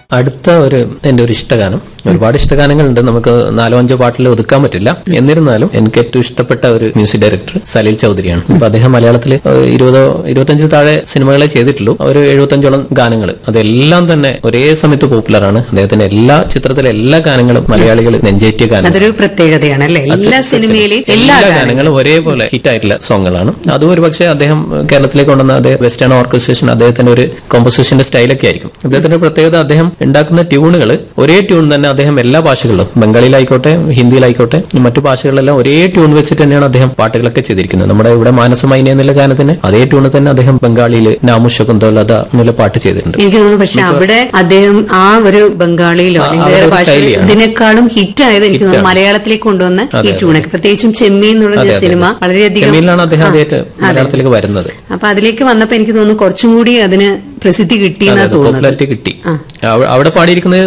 അടുത്ത ഒരു എന്റെ ഒരു ഇഷ്ടഗാനം ഒരുപാട് ഇഷ്ടഗാനങ്ങളുണ്ട് നമുക്ക് നാലോ അഞ്ചോ പാട്ടിൽ ഒതുക്കാൻ പറ്റില്ല എന്നിരുന്നാലും എനിക്ക് ഏറ്റവും ഇഷ്ടപ്പെട്ട ഒരു മ്യൂസിക് ഡയറക്ടർ സലീൽ ചൗധരിയാണ് അപ്പൊ അദ്ദേഹം മലയാളത്തിൽ ഇരുപതോ ഇരുപത്തഞ്ചിൽ താഴെ സിനിമകളെ ചെയ്തിട്ടുള്ളൂ ഒരു എഴുപത്തഞ്ചോളം ഗാനങ്ങൾ അതെല്ലാം തന്നെ ഒരേ സമയത്ത് പോപ്പുലറാണ് അദ്ദേഹത്തിന്റെ എല്ലാ ചിത്രത്തിലെ എല്ലാ ഗാനങ്ങളും മലയാളികൾ നെഞ്ചേറ്റിയ ഗാനങ്ങൾ അതൊരു പ്രത്യേകതയാണ് അല്ലേ എല്ലാ സിനിമയിലെയും എല്ലാ എല്ലാ ഗാനങ്ങളും ഗാനങ്ങളും ഒരേപോലെ ഹിറ്റ് ആയിട്ടുള്ള സോങ്ങുകളാണ് അതും ഒരു പക്ഷേ അദ്ദേഹം കേരളത്തിലേക്ക് കൊണ്ടുവന്ന അതേ വെസ്റ്റേൺ ഓർക്കസ്ട്രേഷൻ അദ്ദേഹത്തിന്റെ ഒരു കോമ്പോസിഷന്റെ സ്റ്റൈലൊക്കെ ആയിരിക്കും അദ്ദേഹത്തിന്റെ ഒരു പ്രത്യേകത അദ്ദേഹം ഉണ്ടാക്കുന്ന ട്യൂണുകൾ ഒരേ ട്യൂൺ തന്നെ അദ്ദേഹം എല്ലാ ഭാഷകളിലും ബംഗാളിയിലായിക്കോട്ടെ ഹിന്ദിയിലായിക്കോട്ടെ മറ്റു ഭാഷകളിലെല്ലാം ഒരേ ട്യൂൺ വെച്ചിട്ട് തന്നെയാണ് അദ്ദേഹം പാട്ടുകളൊക്കെ ചെയ്തിരിക്കുന്നത് നമ്മുടെ ഇവിടെ മാനസമൈന എന്നുള്ള ഗാനത്തിന് അതേ ട്യൂണ് തന്നെ അദ്ദേഹം ബംഗാളിയിൽ നാമുഷകുന്തോലത എന്നുള്ള പാട്ട് ചെയ്തിട്ടുണ്ട് എനിക്ക് തോന്നുന്നു പക്ഷെ അവിടെ അദ്ദേഹം ആ ഒരു ബംഗാളിയിലോ ആ, അല്ലെങ്കിൽ ആ വേറെ ഒരു ഭാഷയിൽ ശൈലിയാണ്. ഇതിനേക്കാളും ഹിറ്റ് ആയത് എനിക്ക് തോന്നുന്നു ഹിറ്റാണ്. മലയാളത്തിലേക്ക് കൊണ്ടുവന്ന ഈ അതെ, ട്യൂണൊക്കെ പ്രത്യേകിച്ചും ചെമ്മീൻ എന്ന് പറഞ്ഞ സിനിമ വളരെയധികം ചെമ്മീനിലാണ് അദ്ദേഹം ആ, ആദ്യമായിട്ട് അതെ. മലയാളത്തിലേക്ക് വരുന്നത് അപ്പൊ അതിലേക്ക് വന്നപ്പോ എനിക്ക് തോന്നുന്നു കുറച്ചും കൂടി അതിന് പ്രസിദ്ധി കിട്ടിയെന്നാ തോന്നുന്നത് പോപ്പുലാരിറ്റി കിട്ടി അവ- അവിടെ പാടിയിരിക്കുന്നത്